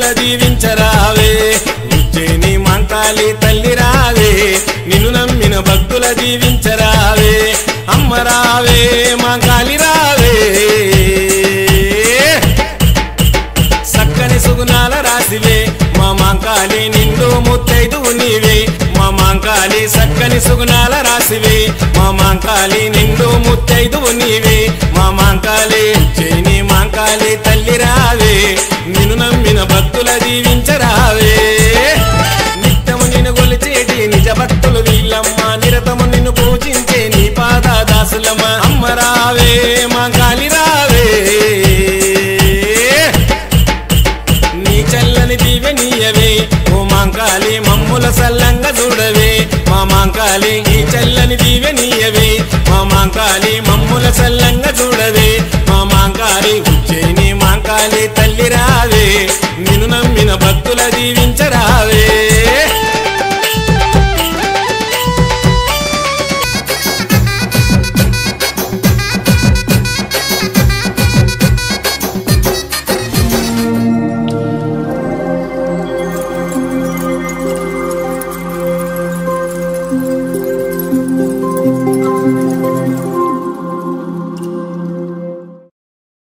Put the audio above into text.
భక్తుల దీవించరావే ఉజ్జయిని మంకాళి తల్లి రావే నిన్ను నమ్మిన భక్తుల దీవించరావే అమ్మ రావే మంకాళి రావే సక్కని సుగుణాల రాసివే మా మాంకాళి నిండు ముత్తైదు నీవే మా మాంకాళి సక్కని సుగుణాల రాసివే మా మాంకాళి నిండు ముత్తైదు నీవే మా మాంకాళి చేని మాంకాళి తల్లి రావే నిన్ను నమ్మిన భక్తుల దీవించరావే నిత్యము నిన్ను గొలిచేటి నిజ భక్తులు వీళ్ళమ్మ నిరతము నిన్ను పూజించే నీ పాద దాసులమ్మ అమ్మ రావే మాంకాళి రావే నీ చల్లని దీవె నీయవే ఓ మాంకాళి మమ్ముల సల్లంగా చూడవే మా మాంకాళి ఈ చల్లని దీవె నీయవే మా మాంకాళి మమ్ముల సల్లంగా చూడవే